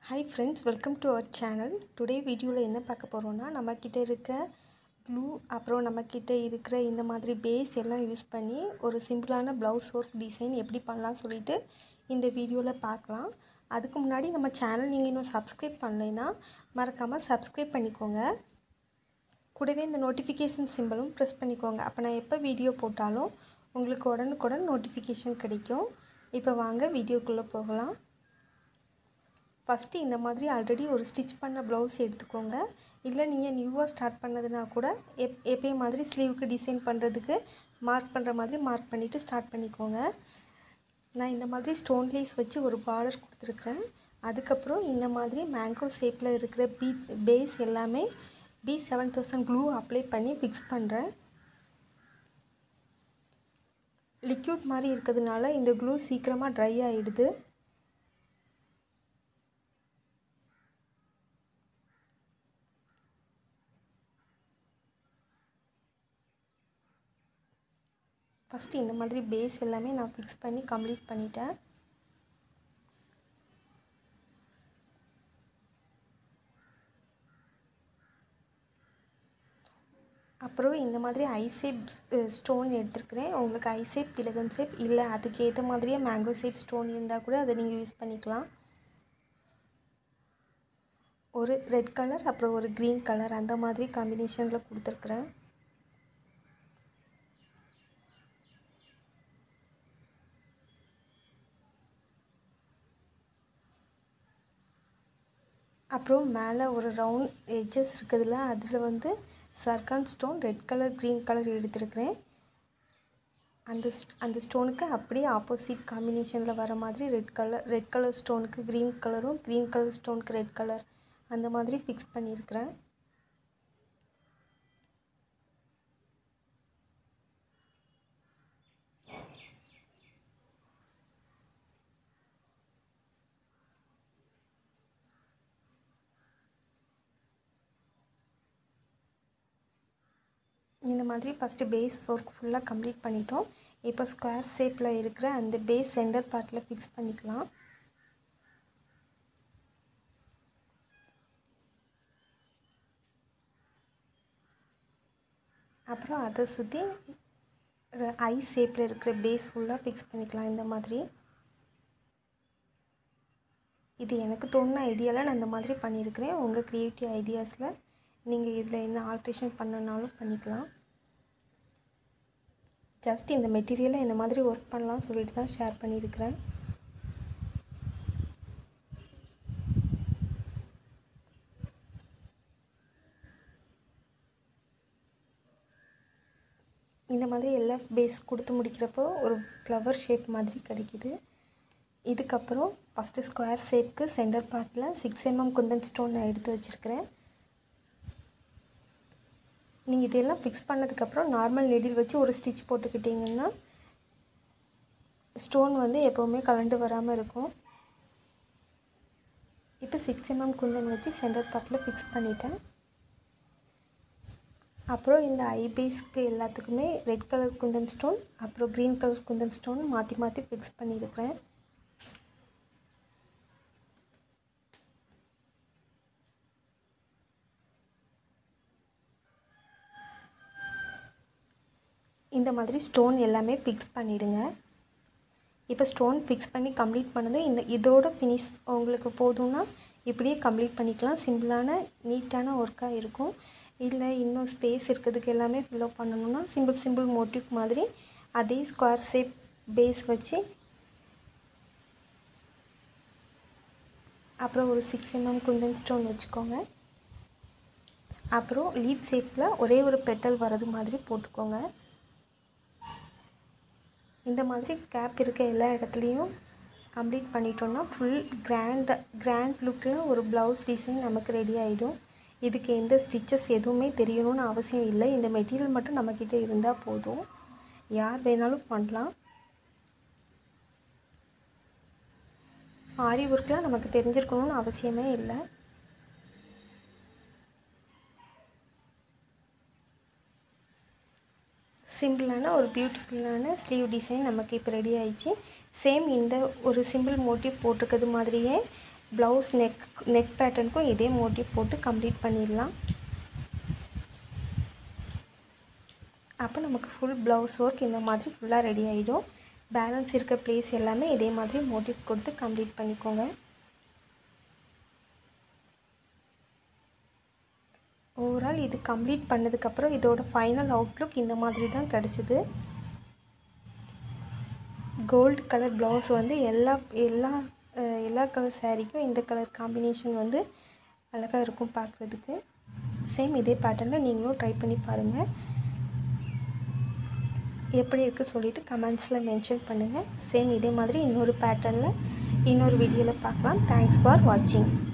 hi friends welcome to our channel today வீடியோவில் என்ன பார்க்க போகிறோன்னா நம்மக்கிட்ட இருக்க க்ளூ அப்புறம் நம்மக்கிட்ட இருக்கிற இந்த மாதிரி பேஸ் எல்லாம் யூஸ் பண்ணி ஒரு சிம்பிளான ப்ளவுஸ் ஒர்க் டிசைன் எப்படி பண்ணலாம் சொல்லிட்டு இந்த வீடியோவில் பார்க்கலாம் அதுக்கு முன்னாடி நம்ம சேனல் நீங்கள் இன்னும் சப்ஸ்கிரைப் பண்ணலைன்னா மறக்காமல் சப்ஸ்கிரைப் பண்ணிக்கோங்க கூடவே இந்த நோட்டிஃபிகேஷன் சிம்பிளும் ப்ரெஸ் பண்ணிக்கோங்க அப்போ நான் எப்போ வீடியோ போட்டாலும் உங்களுக்கு உடனுக்குடன் நோட்டிஃபிகேஷன் கிடைக்கும் இப்போ வாங்க வீடியோக்குள்ளே போகலாம் ஃபஸ்ட்டு இந்த மாதிரி ஆல்ரெடி ஒரு ஸ்டிச் பண்ண ப்ளவுஸ் எடுத்துக்கோங்க இல்லை நீங்கள் நியூவாக ஸ்டார்ட் பண்ணதுனா கூட எப் எப்பயும் மாதிரி ஸ்லீவுக்கு டிசைன் பண்ணுறதுக்கு மார்க் பண்ணுற மாதிரி மார்க் பண்ணிவிட்டு ஸ்டார்ட் பண்ணிக்கோங்க நான் இந்த மாதிரி ஸ்டோன் லேஸ் வச்சு ஒரு பார்டர் கொடுத்துருக்குறேன் அதுக்கப்புறம் இந்த மாதிரி மேங்கோ ஷேப்பில் இருக்கிற பீ பேஸ் எல்லாமே B seven thousand glue apply பண்ணி ஃபிக்ஸ் பண்ணுறேன் லிக்யூட் மாதிரி இருக்கிறதுனால இந்த க்ளூ சீக்கிரமாக ட்ரை ஆகிடுது ஃபஸ்ட்டு இந்த மாதிரி பேஸ் எல்லாமே நான் ஃபிக்ஸ் பண்ணி கம்ப்ளீட் பண்ணிட்டேன் அப்புறம் இந்த மாதிரி ஐசேப் ஸ்டோன் எடுத்துருக்கிறேன் உங்களுக்கு ஐசேப் திலகம் ஷேப் இல்லை அதுக்கு ஏற்ற மாதிரியே மேங்கோ ஷேப் ஸ்டோன் இருந்தால் கூட அதை நீங்கள் யூஸ் பண்ணிக்கலாம் ஒரு ரெட் கலர் அப்புறம் ஒரு க்ரீன் கலர் அந்த மாதிரி காம்பினேஷனில் கொடுத்துருக்குறேன் அப்புறம் மேலே ஒரு ரவுண்ட் எட்ஜஸ் இருக்குதுல்ல அதில் வந்து zircon stone red colour green colour எடுத்துருக்கிறேன் அந்த அந்த ஸ்டோனுக்கு அப்படியே ஆப்போசிட் காம்பினேஷனில் வர மாதிரி ரெட் கலர் ரெட் கலர் ஸ்டோனுக்கு க்ரீன் கலரும் க்ரீன் கலர் ஸ்டோனுக்கு ரெட் கலர் அந்த மாதிரி ஃபிக்ஸ் பண்ணியிருக்கிறேன் இந்த மாதிரி ஃபஸ்ட்டு பேஸ் ஒர்க் ஃபுல்லாக கம்ப்ளீட் பண்ணிட்டோம் இப்போ ஸ்கொயர் ஷேப்பில் இருக்கிற அந்த பேஸ் சென்டர் பார்ட்டில் ஃபிக்ஸ் பண்ணிக்கலாம் அப்புறம் அதை சுற்றி ஐ ஷேப்பில் இருக்கிற பேஸ் ஃபுல்லாக ஃபிக்ஸ் பண்ணிக்கலாம் இந்த மாதிரி இது எனக்கு தோணுன ஐடியாவில் நான் இந்த மாதிரி பண்ணியிருக்கிறேன் உங்கள் க்ரியேட்டிவ் ஐடியாஸில் நீங்கள் இதில் என்ன ஆல்ட்ரேஷன் பண்ணனாலும் பண்ணிக்கலாம் ஜஸ்ட் இந்த மெட்டீரியலை இந்த மாதிரி ஒர்க் பண்ணலாம் சொல்லிட்டு தான் ஷேர் பண்ணியிருக்கிறேன் இந்த மாதிரி எல்லா பேஸ் கொடுத்து முடிக்கிறப்போ ஒரு ஃப்ளவர் ஷேப் மாதிரி கிடைக்கிது இதுக்கப்புறம் ஃபஸ்ட்டு ஸ்கொயர் ஷேப்க்கு சென்டர் பார்ட்டில் சிக்ஸ் எம்எம் குந்தன் ஸ்டோன் நான் எடுத்து வச்சுருக்கிறேன் நீங்கள் இதெல்லாம் ஃபிக்ஸ் பண்ணதுக்கப்புறம் நார்மல் நெடில் வச்சு ஒரு ஸ்டிச் போட்டுக்கிட்டிங்கன்னா ஸ்டோன் வந்து எப்போவுமே கலண்டு வராமல் இருக்கும் இப்போ சிக்ஸ் எம்எம் குந்தன் வச்சு சென்டர் பார்ட்டில் ஃபிக்ஸ் பண்ணிட்டேன் அப்புறம் இந்த ஐ பேஸ்க்கு எல்லாத்துக்குமே ரெட் கலர் குந்தன் ஸ்டோன் அப்புறம் க்ரீன் கலர் குந்தன் ஸ்டோன் மாற்றி மாற்றி ஃபிக்ஸ் பண்ணியிருக்கிறேன் இந்த மாதிரி ஸ்டோன் எல்லாமே ஃபிக்ஸ் பண்ணிவிடுங்க இப்போ ஸ்டோன் ஃபிக்ஸ் பண்ணி கம்ப்ளீட் பண்ணதும் இந்த இதோட ஃபினிஷ் உங்களுக்கு போதும்னா இப்படியே கம்ப்ளீட் பண்ணிக்கலாம் சிம்பிளான நீட்டான ஒர்க்காக இருக்கும் இல்லை இன்னும் ஸ்பேஸ் இருக்கிறதுக்கு எல்லாமே ஃபில்லப் பண்ணணும்னா சிம்பிள் சிம்பிள் மோட்டிவ் மாதிரி அதே ஸ்கொயர் ஷேப் பேஸ் வச்சு அப்புறம் ஒரு சிக்ஸ் எம்எம் குந்தன் ஸ்டோன் வச்சுக்கோங்க அப்புறம் லீஃப் ஷேப்பில் ஒரே ஒரு பெட்டல் வர்றது மாதிரி போட்டுக்கோங்க இந்த மாதிரி கேப் இருக்க எல்லா இடத்துலையும் கம்ப்ளீட் பண்ணிட்டோன்னா ஃபுல் கிராண்ட் கிராண்ட் லுக்கில் ஒரு ப்ளவுஸ் டிசைன் நமக்கு ரெடி ஆகிடும் இதுக்கு எந்த ஸ்டிச்சஸ் எதுவுமே தெரியணும்னு அவசியம் இல்லை இந்த மெட்டீரியல் மட்டும் நம்மக்கிட்ட இருந்தால் போதும் யார் வேணாலும் பண்ணலாம் ஆரி ஒர்க்கில் நமக்கு தெரிஞ்சிருக்கணும்னு அவசியமே இல்லை சிம்பிளான ஒரு பியூட்டிஃபுல்லான ஸ்லீவ் டிசைன் நமக்கு இப்போ ரெடி ஆயிடுச்சு சேம் இந்த ஒரு சிம்பிள் மோட்டிவ் போட்டிருக்கிறது மாதிரியே ப்ளவுஸ் நெக் நெக் பேட்டர்னுக்கும் இதே மோட்டிவ் போட்டு கம்ப்ளீட் பண்ணிடலாம் அப்போ நமக்கு ஃபுல் ப்ளவுஸ் ஒர்க் இந்த மாதிரி ஃபுல்லாக ரெடி ஆகிடும் பேலன்ஸ் இருக்க ப்ளேஸ் எல்லாமே இதே மாதிரி மோட்டிவ் கொடுத்து கம்ப்ளீட் பண்ணிக்கோங்க ஓவரால் இது கம்ப்ளீட் பண்ணதுக்கப்புறம் இதோட ஃபைனல் அவுட்லுக் இந்த மாதிரி தான் கிடச்சிது கோல்டு கலர் ப்ளவுஸ் வந்து எல்லா எல்லா எல்லா கலர் சாரீக்கும் இந்த கலர் காம்பினேஷன் வந்து அழகாக இருக்கும் பார்க்குறதுக்கு சேம் இதே பேட்டர்னில் நீங்களும் ட்ரை பண்ணி பாருங்கள் எப்படி இருக்குது சொல்லிவிட்டு கமெண்ட்ஸில் மென்ஷன் பண்ணுங்கள் சேம் இதே மாதிரி இன்னொரு பேட்டர்னில் இன்னொரு வீடியோவில் பார்க்கலாம் தேங்க்ஸ் ஃபார் வாட்சிங்